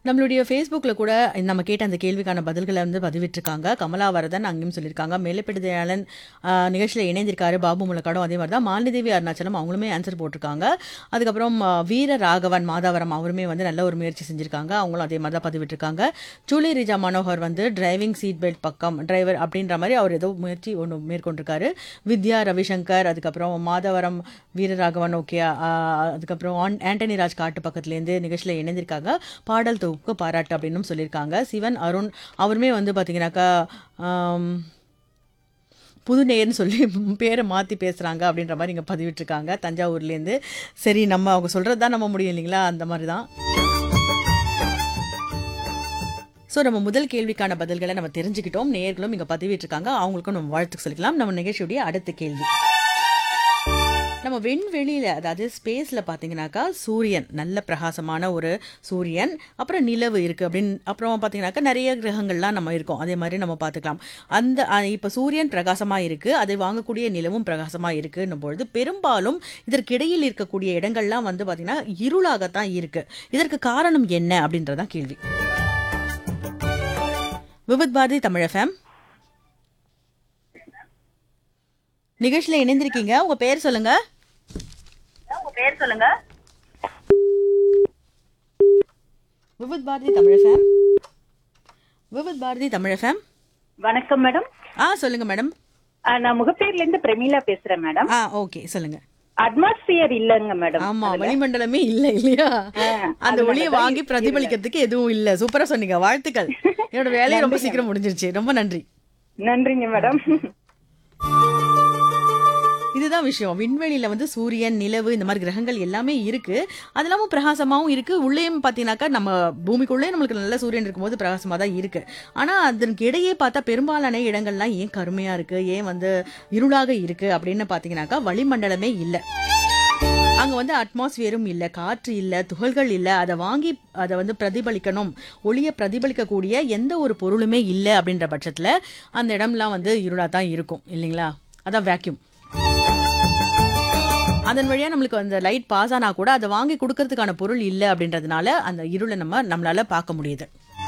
நம்மளுடைய ஃபேஸ்புக்கில் கூட நம்ம கேட்ட அந்த கேள்விக்கான பதில்களை வந்து பதிவிட்டிருக்காங்க கமலாவரதன் அங்கேயும் சொல்லியிருக்காங்க மேலப்பெடுதயாளன் நிகழ்ச்சியில் இணைந்திருக்காரு பாபு முலக்காடும் அதே மாதிரி தான் மாலிதேவி அருணாச்சலம் அவங்களுமே ஆன்சர் போட்டிருக்காங்க அதுக்கப்புறம் ஆ, வீர ராகவன் மாதாவரம் அவருமே வந்து நல்ல ஒரு முயற்சி செஞ்சுருக்காங்க அவங்களும் அதே மாதிரி தான் பதிவிட்டிருக்காங்க ஜூலி ரிஜா மனோகர் வந்து டிரைவிங் சீட் பெல்ட் பக்கம் டிரைவர் அப்படின்ற மாதிரி அவர் ஏதோ முயற்சி ஒன்று மேற்கொண்டிருக்காரு வித்யா ரவிசங்கர் அதுக்கப்புறம் மாதவரம் வீரராகவன் ஓகே அதுக்கப்புறம் ஆன்- ஆண்டனி ராஜ் காட்டு பக்கத்துலேருந்து நிகழ்ச்சியில் இணைந்திருக்காங்க பாடல் தொகுப்புக்கு பாராட்டு அப்படின்னும் சொல்லியிருக்காங்க சிவன் அருண் அவருமே வந்து பார்த்தீங்கன்னாக்கா ஆம், புது நேயர்னு சொல்லி பேரை மாற்றி பேசுகிறாங்க அப்படின்ற மாதிரி இங்கே பதிவிட்டிருக்காங்க தஞ்சாவூர்லேருந்து சரி நம்ம அவங்க சொல்கிறது தான் நம்ப முடியும் இல்லைங்களா அந்த மாதிரி தான் ஸோ நம்ம முதல் கேள்விக்கான பதில்களை நம்ம தெரிஞ்சுக்கிட்டோம் நேயர்களும் இங்கே பதிவிட்டிருக்காங்க அவங்களுக்கும் நம்ம வாழ்த்துக்கு சொல்லிக்கலாம் நம்ம நிகழ்ச்சியுடைய அடுத்த கேள்வி நம்ம விண்வெளியில் அதாவது ஸ்பேஸில் பார்த்தீங்கன்னாக்கா சூரியன் நல்ல பிரகாசமான ஒரு சூரியன் அப்புறம் நிலவு இருக்குது அப்படின்னு அப்புறம் பார்த்தீங்கன்னாக்கா நிறைய கிரகங்கள்லாம் நம்ம இருக்கோம் அதே மாதிரி நம்ம பார்த்துக்கலாம் அந்த இப்போ சூரியன் பிரகாசமாக இருக்குது அதை வாங்கக்கூடிய நிலவும் பிரகாசமாக இருக்குன்னும் பொழுது பெரும்பாலும் இதற்கிடையில் இருக்கக்கூடிய இடங்கள்லாம் வந்து பார்த்திங்கன்னா இருளாகத்தான் இருக்குது இதற்கு காரணம் என்ன அப்படின்றதான் கேள்வி விபத் பாரதி தமிழ் எஃப்எம் நிகழ்ச்சியில் இணைந்திருக்கீங்க உங்க பேர் சொல்லுங்க உங்க பேர் சொல்லுங்க விபத் பாரதி தமிழ் எஃப்எம் விபத் பாரதி தமிழ் எஃப்எம் வணக்கம் மேடம் ஆ சொல்லுங்க மேடம் ஆ, நான் முகப்பேர்ல இருந்து பிரமீளா பேசுறேன் மேடம் ஆ ஓகே சொல்லுங்க அட்மாஸ்பியர் இல்லங்க மேடம் ஆமா வளிமண்டலமே இல்ல இல்லையா ஆ, அந்த ஒளியை வாங்கி பிரதிபலிக்கிறதுக்கு எதுவும் இல்ல சூப்பரா சொன்னீங்க வாழ்த்துக்கள் என்னோட வேலையை ரொம்ப சீக்கிரம் முடிஞ்சிருச்சு ரொம்ப நன்றி நன்றிங்க மேடம் இதுதான் விஷயம் விண்வெளியில வந்து சூரியன் நிலவு இந்த மாதிரி கிரகங்கள் எல்லாமே இருக்கு அது இல்லாம பிரகாசமாவும் இருக்கு உள்ளேயும் பாத்தீங்கன்னாக்கா நம்ம பூமிக்குள்ளே நம்மளுக்கு நல்ல சூரியன் இருக்கும்போது பிரகாசமா தான் இருக்கு ஆனா அதற்கு இடையே பார்த்தா பெரும்பாலான இடங்கள்லாம் ஏன் கருமையா இருக்கு ஏன் வந்து இருளாக இருக்கு அப்படின்னு பாத்தீங்கன்னாக்கா வளிமண்டலமே இல்ல அங்க வந்து அட்மாஸ்பியரும் இல்ல காற்று இல்ல துகள்கள் இல்ல அதை வாங்கி அதை வந்து பிரதிபலிக்கணும் ஒளியை பிரதிபலிக்கக்கூடிய எந்த ஒரு பொருளுமே இல்ல அப்படின்ற பட்சத்துல அந்த இடம்லாம் வந்து இருளா தான் இருக்கும் இல்லைங்களா அதான் வேக்யூம் அதன் வழியா நம்மளுக்கு அந்த லைட் பாஸ் ஆனா கூட அதை வாங்கி கொடுக்கறதுக்கான பொருள் இல்லை அப்படின்றதுனால அந்த இருளை நம்ம நம்மளால பார்க்க முடியுது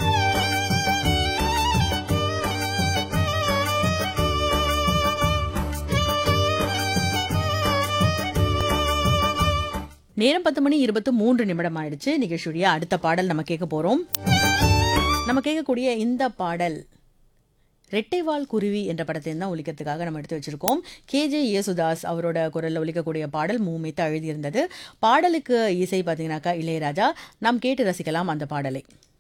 நேரம் பத்து மணி இருபத்து மூன்று நிமிடம் ஆயிடுச்சு நிகழ்ச்சியுடைய அடுத்த பாடல் நம்ம கேட்க போறோம் நம்ம கேட்கக்கூடிய இந்த பாடல் ரெட்டைவால் குருவி என்ற படத்தை தான் ஒலிக்கிறதுக்காக நம்ம எடுத்து வச்சிருக்கோம் கேஜே யேசுதாஸ் அவரோட குரல்ல ஒலிக்கக்கூடிய பாடல் மூமித்து எழுதியிருந்தது பாடலுக்கு இசை பார்த்தீங்கன்னாக்கா இளையராஜா நாம் கேட்டு ரசிக்கலாம் அந்த பாடலை